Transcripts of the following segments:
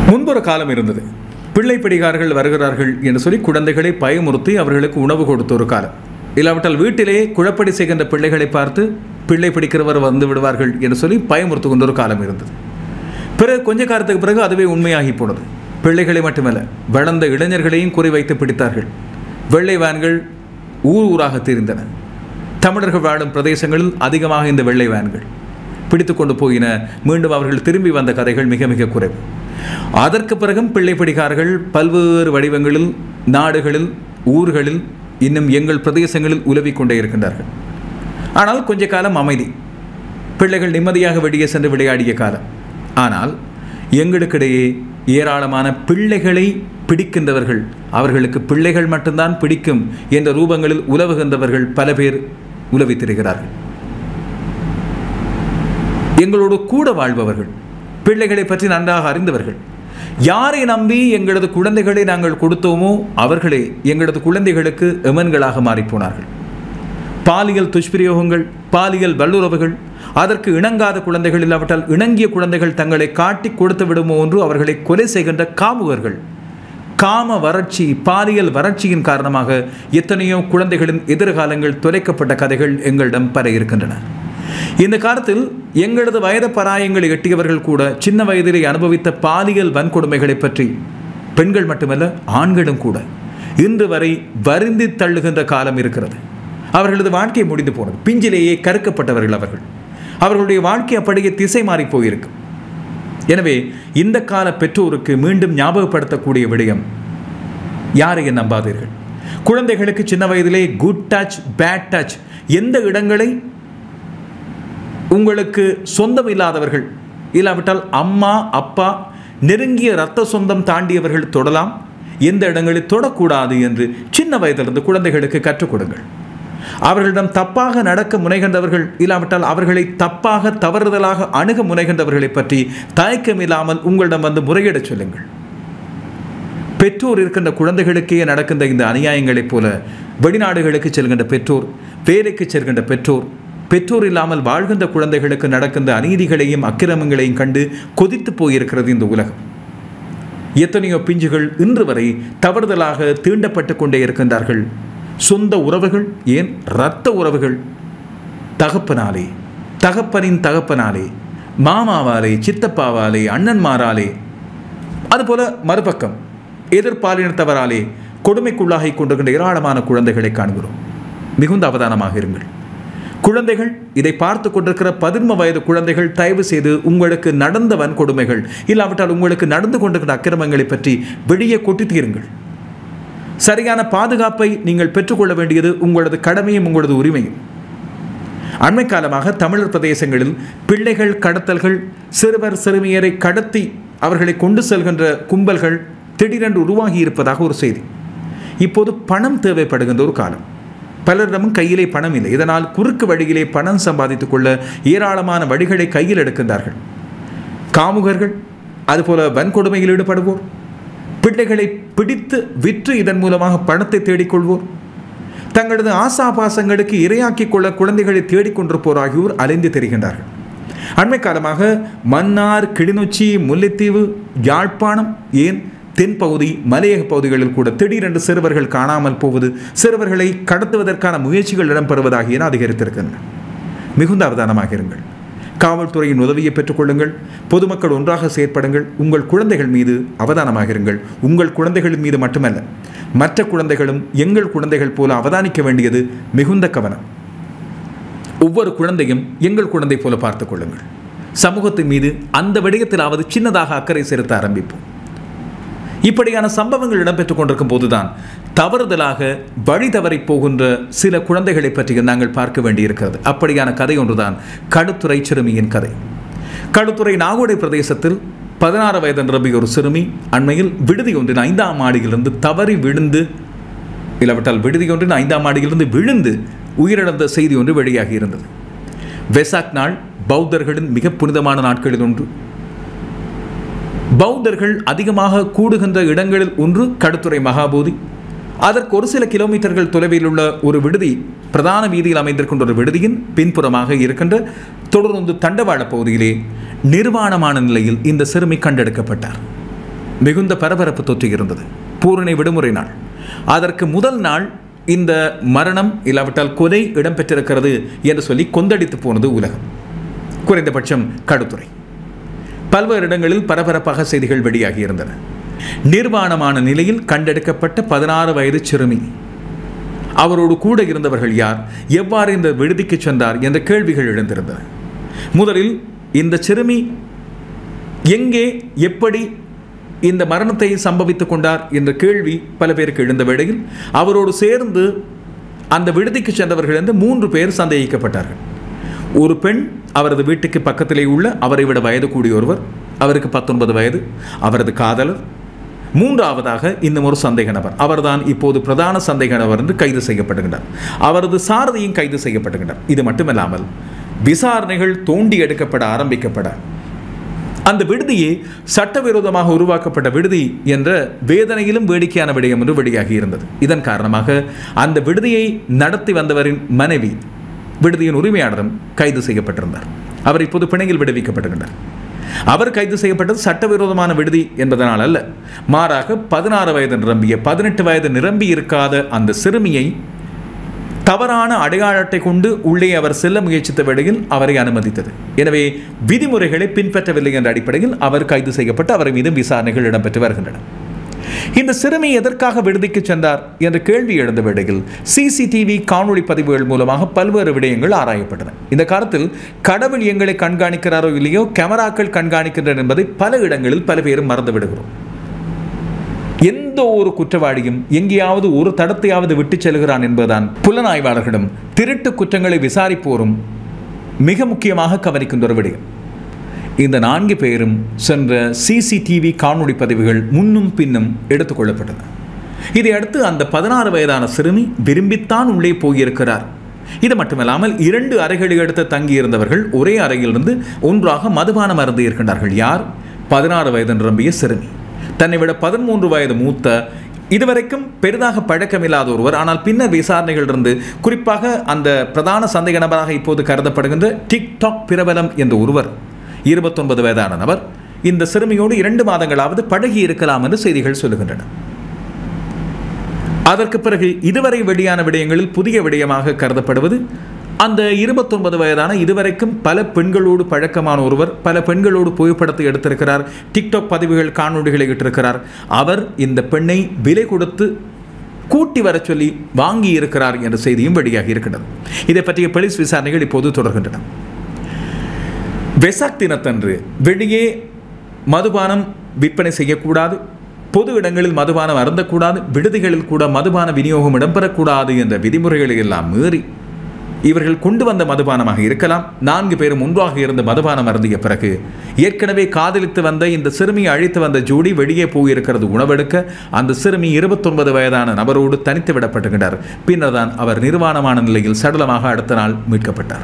முன்பொரு காலம் இருந்தது பிள்ளை பிடிகார்கள் வருகிறார்கள் என்று சொல்லி குழந்தைகளை பயமுறுத்தி அவர்களுக்கு உணவு கொடுத்த ஒரு காலம் இல்லாவிட்டால் வீட்டிலே குழப்படி செய்கின்ற பிள்ளைகளை பார்த்து பிள்ளை பிடிக்கிறவர் வந்து விடுவார்கள் என்று சொல்லி பயமுறுத்து கொண்ட ஒரு காலம் இருந்தது பிறகு கொஞ்ச காலத்துக்கு பிறகு அதுவே உண்மையாகி போனது பிள்ளைகளை மட்டுமல்ல வளர்ந்த இளைஞர்களையும் குறிவைத்து பிடித்தார்கள் வெள்ளை வேன்கள் ஊர் ஊராக தெரிந்தன தமிழர்கள் வாழும் பிரதேசங்களில் அதிகமாக இந்த வெள்ளை வேன்கள் பிடித்து கொண்டு போயின மீண்டும் அவர்கள் திரும்பி வந்த கதைகள் மிக மிக குறைவு அதற்கு பிறகும் பிள்ளை பிடிகார்கள் பல்வேறு வடிவங்களில் நாடுகளில் ஊர்களில் இன்னும் எங்கள் பிரதேசங்களில் உலவிக் கொண்டே இருக்கின்றார்கள் ஆனால் கொஞ்ச காலம் அமைதி பிள்ளைகள் நிம்மதியாக வெளியே சென்று விளையாடிய காலம் ஆனால் எங்களுக்கிடையே ஏராளமான பிள்ளைகளை பிடிக்கின்றவர்கள் அவர்களுக்கு பிள்ளைகள் மட்டும்தான் பிடிக்கும் என்ற ரூபங்களில் உலவுகின்றவர்கள் பல பேர் உலவித் திரிகிறார்கள் எங்களோடு கூட வாழ்பவர்கள் பிள்ளைகளை பற்றி நன்றாக அறிந்தவர்கள் யாரை நம்பி எங்களது குழந்தைகளை நாங்கள் கொடுத்தோமோ அவர்களே எங்களது குழந்தைகளுக்கு எமன்களாக மாறிப்போனார்கள் பாலியல் துஷ்பிரயோகங்கள் பாலியல் வல்லுறவுகள் அதற்கு இணங்காத குழந்தைகள் இல்லாவிட்டால் இணங்கிய குழந்தைகள் தங்களை காட்டி கொடுத்து விடுமோ என்று அவர்களை கொலை செய்கின்ற காமுகர்கள் காம வறட்சி பாலியல் வறட்சியின் காரணமாக எத்தனையோ குழந்தைகளின் எதிர்காலங்கள் தொலைக்கப்பட்ட கதைகள் எங்களிடம் பர இருக்கின்றன இந்த காலத்தில் எங்களது வயது பராயங்களை எட்டியவர்கள் கூட சின்ன வயதிலே அனுபவித்த பாலியல் வன்கொடுமைகளை பற்றி பெண்கள் மட்டுமல்ல ஆண்களும் கூட இன்று வரை வருந்தி தள்ளுகின்ற காலம் இருக்கிறது அவர்களது வாழ்க்கை முடிந்து போனது பிஞ்சிலேயே கருக்கப்பட்டவர்கள் அவர்கள் அவர்களுடைய வாழ்க்கை அப்படியே திசை மாறி போயிருக்கு எனவே இந்த கால பெற்றோருக்கு மீண்டும் ஞாபகப்படுத்தக்கூடிய விடயம் யாரையும் நம்பாதீர்கள் குழந்தைகளுக்கு சின்ன வயதிலே குட் டச் பேட் டச் எந்த இடங்களை உங்களுக்கு சொந்தம் இல்லாதவர்கள் இல்லாவிட்டால் அம்மா அப்பா நெருங்கிய இரத்த சொந்தம் தாண்டியவர்கள் தொடலாம் எந்த இடங்களில் தொடக்கூடாது என்று சின்ன வயதிலிருந்து குழந்தைகளுக்கு கற்றுக் கொடுங்கள் அவர்களிடம் தப்பாக நடக்க முனைகின்றவர்கள் இல்லாவிட்டால் அவர்களை தப்பாக தவறுதலாக அணுக முனைகின்றவர்களை பற்றி தயக்கம் இல்லாமல் உங்களிடம் வந்து முறையிடச் சொல்லுங்கள் பெற்றோர் இருக்கின்ற குழந்தைகளுக்கே நடக்கின்ற இந்த அநியாயங்களைப் போல வெளிநாடுகளுக்கு செல்கின்ற பெற்றோர் வேலைக்கு செல்கின்ற பெற்றோர் பெற்றோர் இல்லாமல் வாழ்கின்ற குழந்தைகளுக்கு நடக்கின்ற அநீதிகளையும் அக்கிரமங்களையும் கண்டு கொதித்து போயிருக்கிறது இந்த உலகம் எத்தனையோ பிஞ்சுகள் இன்று வரை தவறுதலாக தீண்டப்பட்டு கொண்டே இருக்கின்றார்கள் சொந்த உறவுகள் ஏன் இரத்த உறவுகள் தகப்பனாலே தகப்பனின் தகப்பனாலே மாமாவாலே சித்தப்பாவாலே அண்ணன்மாராலே அதுபோல மறுபக்கம் எதிர்பாலினத்தவராலே கொடுமைக்குள்ளாகி கொண்டிருக்கின்ற ஏராளமான குழந்தைகளை காண்கிறோம் மிகுந்த அவதானமாக இருங்கள் குழந்தைகள் இதை பார்த்து கொண்டிருக்கிற பதின்ம வயது குழந்தைகள் தயவு செய்து உங்களுக்கு நடந்த வன்கொடுமைகள் இல்லாவிட்டால் உங்களுக்கு நடந்து கொண்டிருக்கிற அக்கிரமங்களை பற்றி வெளியே கொட்டி தீருங்கள் சரியான பாதுகாப்பை நீங்கள் பெற்றுக்கொள்ள வேண்டியது உங்களது கடமையும் உங்களது உரிமையும் அண்மை காலமாக தமிழர் பிரதேசங்களில் பிள்ளைகள் கடத்தல்கள் சிறுவர் சிறுமியரை கடத்தி அவர்களை கொண்டு செல்கின்ற கும்பல்கள் திடீரென்று உருவாகி இருப்பதாக ஒரு செய்தி இப்போது பணம் தேவைப்படுகின்ற ஒரு காலம் பலரிடமும் கையிலே பணம் இல்லை இதனால் குறுக்கு வழியிலே பணம் சம்பாதித்துக் கொள்ள ஏராளமான வழிகளை கையில் எடுக்கின்றார்கள் காமுகர்கள் அதுபோல வன்கொடுமையில் ஈடுபடுவோர் பிள்ளைகளை பிடித்து விற்று இதன் மூலமாக பணத்தை தேடிக்கொள்வோர் தங்களது ஆசாபாசங்களுக்கு இரையாக்கிக் கொள்ள குழந்தைகளை தேடிக்கொண்டிருப்போர் ஆகியோர் அலைந்து தெரிகின்றார்கள் அண்மை காலமாக மன்னார் கிளிநொச்சி முல்லைத்தீவு யாழ்ப்பாணம் ஏன் தென்பகுதி மலையக பகுதிகளில் கூட திடீரென்று சிறுவர்கள் காணாமல் போவது சிறுவர்களை கடத்துவதற்கான முயற்சிகள் இடம்பெறுவதாகியன அதிகரித்திருக்கின்றன மிகுந்த அவதானமாக இருங்கள் காவல்துறையின் உதவியை பெற்றுக்கொள்ளுங்கள் பொதுமக்கள் ஒன்றாக செயற்படுங்கள் உங்கள் குழந்தைகள் மீது அவதானமாக இருங்கள் உங்கள் குழந்தைகள் மீது மட்டுமல்ல மற்ற குழந்தைகளும் எங்கள் குழந்தைகள் போல அவதானிக்க வேண்டியது மிகுந்த கவனம் ஒவ்வொரு குழந்தையும் எங்கள் குழந்தை போல பார்த்துக் கொள்ளுங்கள் சமூகத்தின் மீது அந்த விடயத்திலாவது சின்னதாக அக்கறை செலுத்த ஆரம்பிப்போம் இப்படியான சம்பவங்கள் இடம்பெற்றுக் கொண்டிருக்கும் போதுதான் தவறுதலாக வழி தவறி போகின்ற சில குழந்தைகளை பற்றி நாங்கள் பார்க்க வேண்டியிருக்கிறது அப்படியான கதை ஒன்றுதான் கடுத்துறை சிறுமியின் கதை கடுத்துறை நாகோடை பிரதேசத்தில் பதினாறு வயது நிரம்பிய ஒரு சிறுமி அண்மையில் விடுதி ஒன்றின் ஐந்தாம் மாடியிலிருந்து தவறி விழுந்து இல்லாவிட்டால் விடுதி ஒன்றின் ஐந்தாம் மாடியிலிருந்து விழுந்து உயிரிழந்த செய்தி ஒன்று வெளியாகி இருந்தது வெசாக் நாள் பௌத்தர்களின் மிக புனிதமான நாட்களில் ஒன்று பௌத்தர்கள் அதிகமாக கூடுகின்ற இடங்களில் ஒன்று கடுத்துறை மகாபோதி அதற்கு ஒரு சில கிலோமீட்டர்கள் தொலைவில் உள்ள ஒரு விடுதி பிரதான வீதியில் அமைந்திருக்கின்ற ஒரு விடுதியின் பின்புறமாக இருக்கின்ற தொடர்ந்து தண்டவாள பகுதியிலே நிர்வாணமான நிலையில் இந்த சிறுமி கண்டெடுக்கப்பட்டார் மிகுந்த பரபரப்பு தொற்றி இருந்தது பூரணி விடுமுறை நாள் அதற்கு முதல் நாள் இந்த மரணம் இல்லாவிட்டால் கொலை இடம்பெற்றிருக்கிறது என்று சொல்லி கொந்தளித்து போனது உலகம் குறைந்தபட்சம் கடுத்துறை பல்வேறு இடங்களில் பரபரப்பாக செய்திகள் வெளியாகி இருந்தன நிர்வாணமான நிலையில் கண்டெடுக்கப்பட்ட பதினாறு வயது சிறுமி அவரோடு கூட இருந்தவர்கள் யார் எவ்வாறு இந்த விடுதிக்கு சென்றார் என்ற கேள்விகள் எழுந்திருந்தன முதலில் இந்த சிறுமி எங்கே எப்படி இந்த மரணத்தை சம்பவித்துக் கொண்டார் என்ற கேள்வி பல பேருக்கு எழுந்த வேளையில் அவரோடு சேர்ந்து அந்த விடுதிக்கு சென்றவர்கள் என்று மூன்று பேர் சந்தேகிக்கப்பட்டார்கள் ஒரு பெண் அவரது வீட்டுக்கு பக்கத்திலே உள்ள அவரை விட வயது கூடிய ஒருவர் அவருக்கு பத்தொன்பது வயது அவரது காதலர் மூன்றாவதாக இன்னும் ஒரு சந்தேக நபர் அவர்தான் இப்போது பிரதான சந்தேக நபர் என்று கைது செய்யப்படுகின்றார் அவரது சாரதியும் கைது செய்யப்படுகின்றார் இது மட்டுமல்லாமல் விசாரணைகள் தோண்டி எடுக்கப்பட ஆரம்பிக்கப்பட அந்த விடுதியே சட்டவிரோதமாக உருவாக்கப்பட்ட விடுதி என்ற வேதனையிலும் வேடிக்கையான விடயம் என்று வெளியாகி இருந்தது இதன் காரணமாக அந்த விடுதியை நடத்தி வந்தவரின் மனைவி விடுதியின் உரிமையாளரும் கைது செய்யப்பட்டிருந்தார் அவர் இப்போது பிணையில் விடுவிக்கப்பட்டிருந்தார் அவர் கைது செய்யப்பட்டது சட்டவிரோதமான விடுதி என்பதனால் அல்ல மாறாக பதினாறு வயது நிரம்பிய பதினெட்டு வயது நிரம்பி இருக்காத அந்த சிறுமியை தவறான அடையாள அட்டை கொண்டு உள்ளே அவர் செல்ல முயற்சித்த வேளையில் அவரை அனுமதித்தது எனவே விதிமுறைகளை பின்பற்றவில்லை என்ற அடிப்படையில் அவர் கைது செய்யப்பட்டு அவர் மீது விசாரணைகள் இடம்பெற்று வருகின்றன இந்த சிறுமி எதற்காக விடுதிக்கு சென்றார் என்ற கேள்வி எழுந்த வேளையில் சிசிடிவி காணொளி பதிவுகள் மூலமாக பல்வேறு விடயங்கள் ஆராயப்பட்டன இந்த காலத்தில் கடவுள் எங்களை கண்காணிக்கிறாரோ இல்லையோ கேமராக்கள் கண்காணிக்கின்றன என்பதை பல இடங்களில் பல பேரும் மறந்து விடுகிறோம் எந்த ஒரு குற்றவாளியும் எங்கேயாவது ஒரு தடத்தையாவது விட்டு செல்கிறான் என்பதுதான் புலனாய்வாளர்களிடம் திருட்டு குற்றங்களை விசாரிப்போரும் மிக முக்கியமாக கவனிக்கின்ற ஒரு விடயம் இந்த நான்கு பேரும் சென்ற சிசிடிவி காணொளி பதிவுகள் முன்னும் பின்னும் எடுத்துக்கொள்ளப்பட்டன இதையடுத்து அந்த பதினாறு வயதான சிறுமி விரும்பித்தான் உள்ளே போயிருக்கிறார் இது மட்டுமல்லாமல் இரண்டு அறைகளை எடுத்து தங்கியிருந்தவர்கள் ஒரே அறையிலிருந்து ஒன்றாக மதுபானம் அருந்து இருக்கின்றார்கள் யார் பதினாறு வயது நிரம்பிய சிறுமி தன்னை விட பதிமூன்று வயது மூத்த இதுவரைக்கும் பெரிதாக பழக்கமில்லாத ஒருவர் ஆனால் பின்னர் விசாரணைகளிலிருந்து குறிப்பாக அந்த பிரதான சந்தேக நபராக இப்போது கருதப்படுகின்ற டிக்டாக் பிரபலம் என்ற ஒருவர் இருபத்தொன்பது வயதான நபர் இந்த சிறுமியோடு இரண்டு மாதங்களாவது பழகி இருக்கலாம் என்று செய்திகள் சொல்லுகின்றன அதற்கு பிறகு இதுவரை வெளியான விடயங்களில் புதிய விடயமாக கருதப்படுவது அந்த இருபத்தொன்பது வயதான இதுவரைக்கும் பல பெண்களோடு பழக்கமான ஒருவர் பல பெண்களோடு புகைப்படத்தை எடுத்திருக்கிறார் டிக்டாக் பதிவுகள் காணொலிகளை இட்டிருக்கிறார் அவர் இந்த பெண்ணை விலை கொடுத்து கூட்டி வர சொல்லி வாங்கி இருக்கிறார் என்ற செய்தியும் வெளியாகி இருக்கின்றது இதை பற்றிய போலீஸ் விசாரணைகள் இப்போது தொடர்கின்றன வெசாக் தினத்தன்று வெளியே மதுபானம் விற்பனை செய்யக்கூடாது பொது இடங்களில் மதுபானம் அருந்தக்கூடாது விடுதிகளில் கூட மதுபான விநியோகம் இடம்பெறக்கூடாது என்ற விதிமுறைகளை எல்லாம் மீறி இவர்கள் கொண்டு வந்த மதுபானமாக இருக்கலாம் நான்கு பேரும் ஒன்றாக இருந்து மதுபானம் அருந்திய பிறகு ஏற்கனவே காதலித்து வந்த இந்த சிறுமியை அழைத்து வந்த ஜோடி வெளியே போயிருக்கிறது உணவெடுக்க அந்த சிறுமி இருபத்தொன்பது வயதான நபரோடு தனித்து விடப்பட்டுகிறார் பின்னர் தான் அவர் நிர்வாணமான நிலையில் சடலமாக அடுத்த நாள் மீட்கப்பட்டார்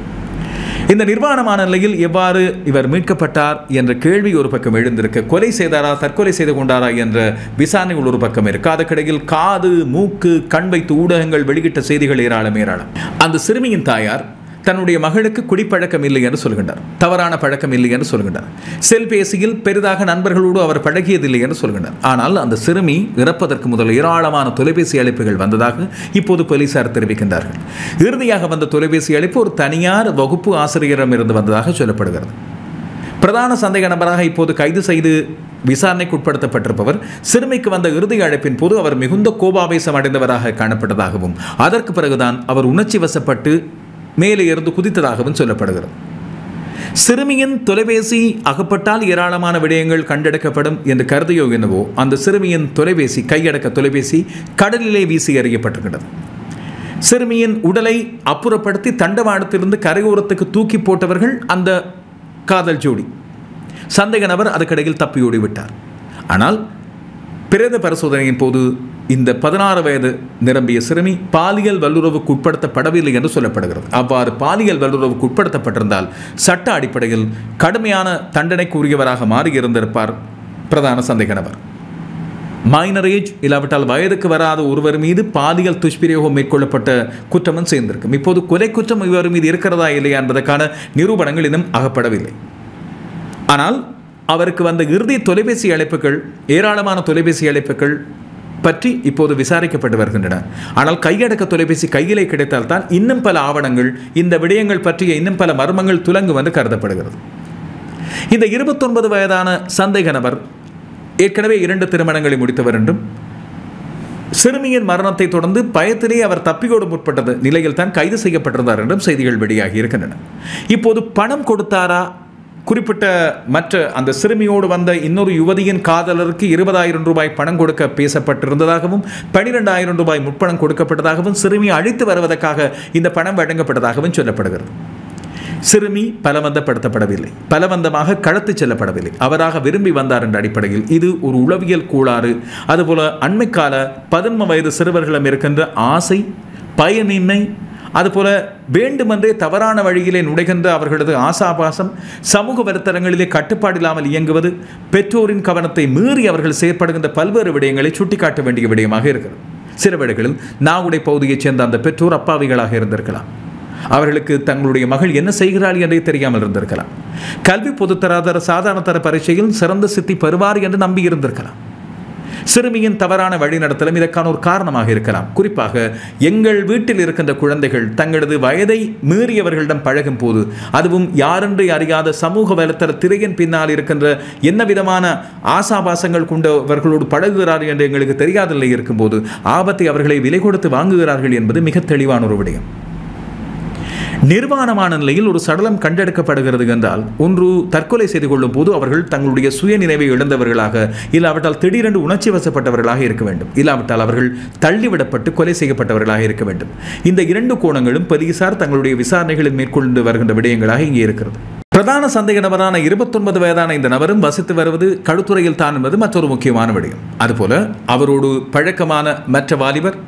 இந்த நிர்வாணமான நிலையில் எவ்வாறு இவர் மீட்கப்பட்டார் என்ற கேள்வி ஒரு பக்கம் எழுந்திருக்க கொலை செய்தாரா தற்கொலை செய்து கொண்டாரா என்ற விசாரணைகள் ஒரு பக்கம் இருக்கு அதுக்கிடையில் காது மூக்கு கண் வைத்து ஊடகங்கள் வெளியிட்ட செய்திகள் ஏராளம் ஏராளம் அந்த சிறுமியின் தாயார் தன்னுடைய மகளுக்கு குடிப்பழக்கம் இல்லை என்று சொல்கின்றார் தவறான பழக்கம் இல்லை என்று சொல்கின்றார் செல்பேசியில் பெரிதாக நண்பர்களோடு அவர் பழகியதில்லை என்று சொல்கின்றார் ஆனால் அந்த சிறுமி இறப்பதற்கு முதல் ஏராளமான தொலைபேசி அழைப்புகள் வந்ததாக இப்போது போலீசார் தெரிவிக்கின்றார்கள் இறுதியாக வந்த தொலைபேசி அழைப்பு ஒரு தனியார் வகுப்பு ஆசிரியரிடம் இருந்து வந்ததாக சொல்லப்படுகிறது பிரதான சந்தேக நபராக இப்போது கைது செய்து விசாரணைக்கு உட்படுத்தப்பட்டிருப்பவர் சிறுமிக்கு வந்த இறுதி அழைப்பின் போது அவர் மிகுந்த கோபாவேசம் அடைந்தவராக காணப்பட்டதாகவும் அதற்கு பிறகுதான் அவர் உணர்ச்சி வசப்பட்டு மேலே இருந்து குதித்ததாகவும் சொல்லப்படுகிறது சிறுமியின் தொலைபேசி அகப்பட்டால் ஏராளமான விடயங்கள் கண்டெடுக்கப்படும் என்று கருதியோ என்னவோ அந்த சிறுமியின் தொலைபேசி கையடக்க தொலைபேசி கடலிலே வீசி எறியப்பட்டிருக்கிறது சிறுமியின் உடலை அப்புறப்படுத்தி தண்டவாளத்திலிருந்து கரையோரத்துக்கு தூக்கி போட்டவர்கள் அந்த காதல் ஜோடி சந்தேக நபர் அதுக்கடையில் தப்பியோடி விட்டார் ஆனால் பிரேத பரிசோதனையின் போது இந்த பதினாறு வயது நிரம்பிய சிறுமி பாலியல் வல்லுறவுக்கு உட்படுத்தப்படவில்லை என்று சொல்லப்படுகிறது அவ்வாறு பாலியல் வல்லுறவுக்கு உட்படுத்தப்பட்டிருந்தால் சட்ட அடிப்படையில் கடுமையான தண்டனைக்குரியவராக மாறியிருந்திருப்பார் பிரதான சந்தேக நபர் மைனர் ஏஜ் இல்லாவிட்டால் வயதுக்கு வராத ஒருவர் மீது பாலியல் துஷ்பிரயோகம் மேற்கொள்ளப்பட்ட குற்றமும் சேர்ந்திருக்கும் இப்போது கொலை குற்றம் இவர் மீது இருக்கிறதா இல்லையா என்பதற்கான நிரூபணங்கள் இன்னும் அகப்படவில்லை ஆனால் அவருக்கு வந்த இறுதி தொலைபேசி அழைப்புகள் ஏராளமான தொலைபேசி அழைப்புகள் பற்றி இப்போது விசாரிக்கப்பட்டு வருகின்றன ஆனால் கையடக்க தொலைபேசி கையிலே கிடைத்தால்தான் இன்னும் பல ஆவணங்கள் இந்த விடயங்கள் பற்றிய இன்னும் பல மர்மங்கள் துலங்கும் என்று கருதப்படுகிறது இந்த இருபத்தொன்பது வயதான சந்தேக நபர் ஏற்கனவே இரண்டு திருமணங்களை முடித்தவர் என்றும் சிறுமியின் மரணத்தை தொடர்ந்து பயத்திலே அவர் தப்பியோட முற்பட்டது நிலையில் தான் கைது செய்யப்பட்டிருந்தார் என்றும் செய்திகள் வெளியாகி இருக்கின்றன இப்போது பணம் கொடுத்தாரா குறிப்பிட்ட மற்ற அந்த சிறுமியோடு வந்த இன்னொரு யுவதியின் காதலருக்கு இருபதாயிரம் ரூபாய் பணம் கொடுக்க பேசப்பட்டிருந்ததாகவும் பனிரெண்டாயிரம் ரூபாய் முற்பணம் கொடுக்கப்பட்டதாகவும் சிறுமி அழைத்து வருவதற்காக இந்த பணம் வழங்கப்பட்டதாகவும் சொல்லப்படுகிறது சிறுமி பலவந்தப்படுத்தப்படவில்லை பலவந்தமாக கடத்து செல்லப்படவில்லை அவராக விரும்பி வந்தார் என்ற அடிப்படையில் இது ஒரு உளவியல் கூளாறு அதுபோல அண்மைக்கால பதின்ம வயது சிறுவர்களிடம் இருக்கின்ற ஆசை பயனின்மை அதுபோல வேண்டுமென்றே தவறான வழியிலே நுழைகின்ற அவர்களது ஆசாபாசம் சமூக வலைத்தளங்களிலே கட்டுப்பாடு இல்லாமல் இயங்குவது பெற்றோரின் கவனத்தை மீறி அவர்கள் செயற்படுகின்ற பல்வேறு விடயங்களை சுட்டிக்காட்ட வேண்டிய விடயமாக இருக்கிறது சில வேளைகளில் நாகுடை பகுதியைச் சேர்ந்த அந்த பெற்றோர் அப்பாவிகளாக இருந்திருக்கலாம் அவர்களுக்கு தங்களுடைய மகள் என்ன செய்கிறாள் என்றே தெரியாமல் இருந்திருக்கலாம் கல்வி பொதுத்தராதர சாதாரண தர பரீட்சையில் சிறந்த சித்தி பெறுவார் என்று நம்பி இருந்திருக்கலாம் சிறுமியின் தவறான வழிநடத்தலும் இதற்கான ஒரு காரணமாக இருக்கலாம் குறிப்பாக எங்கள் வீட்டில் இருக்கின்ற குழந்தைகள் தங்களது வயதை மீறியவர்களிடம் பழகும் போது அதுவும் யாரென்று அறியாத சமூக வலைத்தள திரையின் பின்னால் இருக்கின்ற என்ன விதமான ஆசாபாசங்கள் கொண்டவர்களோடு பழகுகிறார்கள் என்று எங்களுக்கு தெரியாதில்லை இருக்கும்போது ஆபத்தை அவர்களை விலை கொடுத்து வாங்குகிறார்கள் என்பது மிக தெளிவான ஒரு விடயம் நிர்வாணமான நிலையில் ஒரு சடலம் கண்டெடுக்கப்படுகிறது என்றால் ஒன்று தற்கொலை செய்து கொள்ளும் போது அவர்கள் தங்களுடைய சுய நினைவை இழந்தவர்களாக இல்லாவிட்டால் திடீரென்று உணர்ச்சி வசப்பட்டவர்களாக இருக்க வேண்டும் இல்லாவிட்டால் அவர்கள் தள்ளிவிடப்பட்டு கொலை செய்யப்பட்டவர்களாக இருக்க வேண்டும் இந்த இரண்டு கோணங்களும் போலீசார் தங்களுடைய விசாரணைகளில் மேற்கொண்டு வருகின்ற விடயங்களாக இங்கே இருக்கிறது பிரதான சந்தேக நபரான இருபத்தொன்பது வயதான இந்த நபரும் வசித்து வருவது கழுத்துறையில் தான் என்பது மற்றொரு முக்கியமான விடயம் அதுபோல அவரோடு பழக்கமான மற்ற வாலிபர்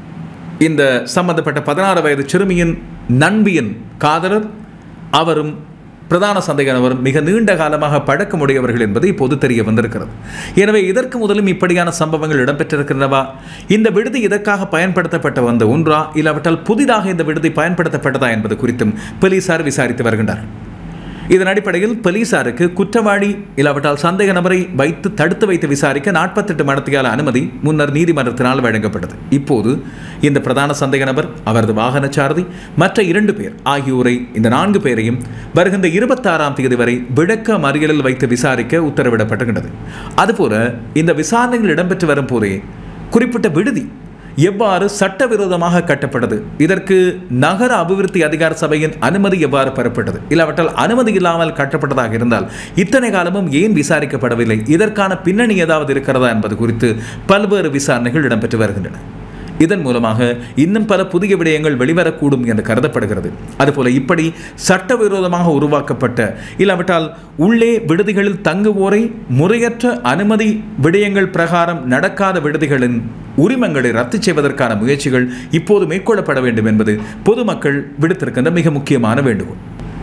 இந்த சம்பந்தப்பட்ட பதினாறு வயது சிறுமியின் நண்பியின் காதலர் அவரும் பிரதான சந்தேக நபரும் மிக நீண்ட காலமாக பழக்கமுடையவர்கள் என்பது இப்போது தெரிய வந்திருக்கிறது எனவே இதற்கு முதலும் இப்படியான சம்பவங்கள் இடம்பெற்றிருக்கின்றனவா இந்த விடுதி இதற்காக பயன்படுத்தப்பட்ட வந்த ஒன்றா இல்லாவிட்டால் புதிதாக இந்த விடுதி பயன்படுத்தப்பட்டதா என்பது குறித்தும் போலீசார் விசாரித்து வருகின்றார்கள் இதன் அடிப்படையில் போலீசாருக்கு குற்றவாளி இல்லாவிட்டால் சந்தேக நபரை வைத்து தடுத்து வைத்து விசாரிக்க நாற்பத்தெட்டு மடத்தியால அனுமதி முன்னர் நீதிமன்றத்தினால் வழங்கப்பட்டது இப்போது இந்த பிரதான சந்தேக நபர் அவரது வாகன சாரதி மற்ற இரண்டு பேர் ஆகியோரை இந்த நான்கு பேரையும் வருகின்ற இருபத்தாறாம் தேதி வரை விளக்க மறியலில் வைத்து விசாரிக்க உத்தரவிடப்பட்டுகின்றது அதுபோல இந்த விசாரணைகள் இடம்பெற்று வரும் போதே குறிப்பிட்ட விடுதி எவ்வாறு சட்டவிரோதமாக கட்டப்பட்டது இதற்கு நகர அபிவிருத்தி அதிகார சபையின் அனுமதி எவ்வாறு பெறப்பட்டது இல்லாவிட்டால் அனுமதி இல்லாமல் கட்டப்பட்டதாக இருந்தால் இத்தனை காலமும் ஏன் விசாரிக்கப்படவில்லை இதற்கான பின்னணி ஏதாவது இருக்கிறதா என்பது குறித்து பல்வேறு விசாரணைகள் இடம்பெற்று வருகின்றன இதன் மூலமாக இன்னும் பல புதிய விடயங்கள் வெளிவரக்கூடும் என்று கருதப்படுகிறது அதுபோல இப்படி சட்டவிரோதமாக உருவாக்கப்பட்ட இல்லாவிட்டால் உள்ளே விடுதிகளில் தங்குவோரை முறையற்ற அனுமதி விடயங்கள் பிரகாரம் நடக்காத விடுதிகளின் உரிமங்களை ரத்து செய்வதற்கான முயற்சிகள் இப்போது மேற்கொள்ளப்பட வேண்டும் என்பது பொதுமக்கள் விடுத்திருக்கின்ற மிக முக்கியமான வேண்டுகோள்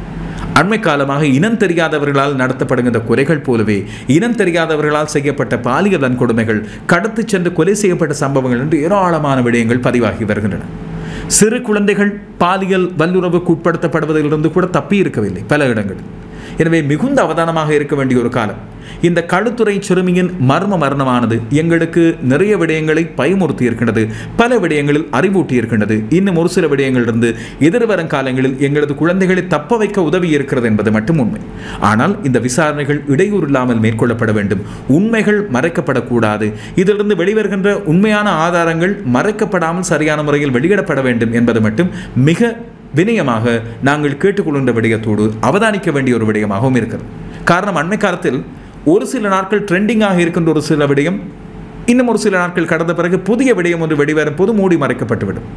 அண்மை காலமாக இனம் தெரியாதவர்களால் நடத்தப்படுகின்ற குறைகள் போலவே இனம் தெரியாதவர்களால் செய்யப்பட்ட பாலியல் வன்கொடுமைகள் கடத்து சென்று கொலை செய்யப்பட்ட சம்பவங்கள் என்று ஏராளமான விடயங்கள் பதிவாகி வருகின்றன சிறு குழந்தைகள் பாலியல் வல்லுறவுக்கு உட்படுத்தப்படுவதிலிருந்து கூட தப்பி இருக்கவில்லை பல இடங்களில் எனவே மிகுந்த அவதானமாக இருக்க வேண்டிய ஒரு காலம் இந்த களுத்துறை சிறுமியின் மர்ம மரணமானது எங்களுக்கு நிறைய விடயங்களை பயமுறுத்தி இருக்கின்றது பல விடயங்களில் அறிவூட்டி இருக்கின்றது இன்னும் ஒரு சில விடயங்களிலிருந்து எதிர்வரும் காலங்களில் எங்களது குழந்தைகளை தப்ப வைக்க உதவி இருக்கிறது என்பது மட்டும் உண்மை ஆனால் இந்த விசாரணைகள் இடையூறு இல்லாமல் மேற்கொள்ளப்பட வேண்டும் உண்மைகள் மறைக்கப்படக்கூடாது இதிலிருந்து வெளிவருகின்ற உண்மையான ஆதாரங்கள் மறைக்கப்படாமல் சரியான முறையில் வெளியிடப்பட வேண்டும் என்பது மட்டும் மிக வினயமாக நாங்கள் கேட்டுக்கொள்கின்ற விடயத்தோடு அவதானிக்க வேண்டிய ஒரு விடயமாகவும் இருக்கிறது காரணம் அண்மை காலத்தில் ஒரு சில நாட்கள் ட்ரெண்டிங்காக இருக்கின்ற ஒரு சில விடயம் இன்னும் ஒரு சில நாட்கள் கடந்த பிறகு புதிய விடயம் ஒன்று வெளிவரும் போது மூடி மறைக்கப்பட்டுவிடும்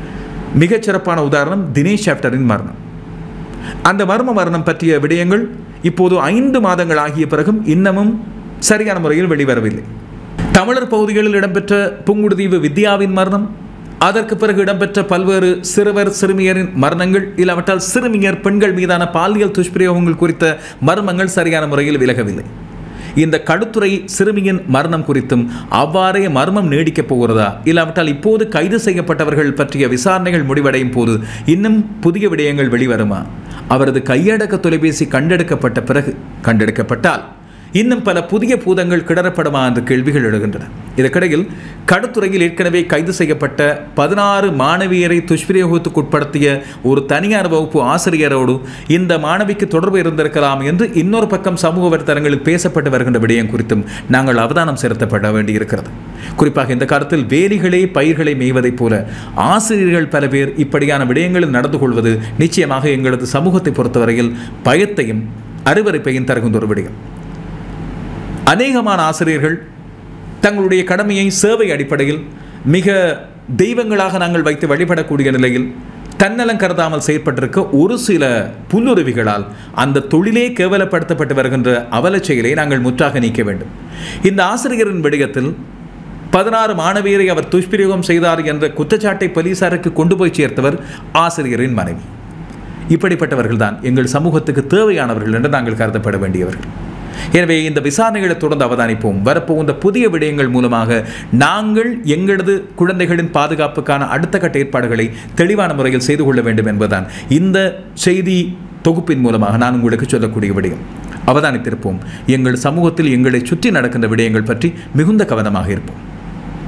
மிகச் சிறப்பான உதாரணம் தினேஷ் சாப்டரின் மரணம் அந்த மர்ம மரணம் பற்றிய விடயங்கள் இப்போது ஐந்து மாதங்கள் ஆகிய பிறகும் இன்னமும் சரியான முறையில் வெளிவரவில்லை தமிழர் பகுதிகளில் இடம்பெற்ற புங்குடுதீவு வித்யாவின் மரணம் அதற்கு பிறகு இடம்பெற்ற பல்வேறு சிறுவர் சிறுமியரின் மரணங்கள் இல்லாவிட்டால் சிறுமியர் பெண்கள் மீதான பாலியல் துஷ்பிரயோகங்கள் குறித்த மர்மங்கள் சரியான முறையில் விலகவில்லை இந்த கடுத்துறை சிறுமியின் மரணம் குறித்தும் அவ்வாறே மர்மம் நீடிக்கப் போகிறதா இல்லாவிட்டால் இப்போது கைது செய்யப்பட்டவர்கள் பற்றிய விசாரணைகள் முடிவடையும் போது இன்னும் புதிய விடயங்கள் வெளிவருமா அவரது கையடக்க தொலைபேசி கண்டெடுக்கப்பட்ட பிறகு கண்டெடுக்கப்பட்டால் இன்னும் பல புதிய பூதங்கள் கிடறப்படுமா என்ற கேள்விகள் எழுகின்றன இதற்கிடையில் கடத்துறையில் ஏற்கனவே கைது செய்யப்பட்ட பதினாறு மாணவியரை துஷ்பிரயோகத்துக்கு உட்படுத்திய ஒரு தனியார் வகுப்பு ஆசிரியரோடு இந்த மாணவிக்கு தொடர்பு இருந்திருக்கலாம் என்று இன்னொரு பக்கம் சமூக வலைத்தளங்களில் பேசப்பட்டு வருகின்ற விடயம் குறித்தும் நாங்கள் அவதானம் செலுத்தப்பட வேண்டியிருக்கிறது குறிப்பாக இந்த காலத்தில் வேலிகளே பயிர்களை மேய்வதைப் போல ஆசிரியர்கள் பல பேர் இப்படியான விடயங்களில் நடந்து கொள்வது நிச்சயமாக எங்களது சமூகத்தை பொறுத்தவரையில் பயத்தையும் அருவருப்பையும் தருகின்ற ஒரு விடயம் அநேகமான ஆசிரியர்கள் தங்களுடைய கடமையை சேவை அடிப்படையில் மிக தெய்வங்களாக நாங்கள் வைத்து வழிபடக்கூடிய நிலையில் தன்னலம் கருதாமல் செயற்பட்டிருக்க ஒரு சில புல்லுருவிகளால் அந்த தொழிலே கேவலப்படுத்தப்பட்டு வருகின்ற அவலச் செயலை நாங்கள் முற்றாக நீக்க வேண்டும் இந்த ஆசிரியரின் விடயத்தில் பதினாறு மாணவியரை அவர் துஷ்பிரயோகம் செய்தார் என்ற குற்றச்சாட்டை போலீசாருக்கு கொண்டு போய் சேர்த்தவர் ஆசிரியரின் மனைவி இப்படிப்பட்டவர்கள்தான் எங்கள் சமூகத்துக்கு தேவையானவர்கள் என்று நாங்கள் கருதப்பட வேண்டியவர்கள் எனவே இந்த விசாரணைகளை தொடர்ந்து அவதானிப்போம் வரப்போகின்ற புதிய விடயங்கள் மூலமாக நாங்கள் எங்களது குழந்தைகளின் பாதுகாப்புக்கான அடுத்த கட்ட ஏற்பாடுகளை தெளிவான முறையில் செய்து கொள்ள வேண்டும் என்பதுதான் இந்த செய்தி தொகுப்பின் மூலமாக நான் உங்களுக்கு சொல்லக்கூடிய விடயம் அவதானித்திருப்போம் எங்கள் சமூகத்தில் எங்களை சுற்றி நடக்கின்ற விடயங்கள் பற்றி மிகுந்த கவனமாக இருப்போம்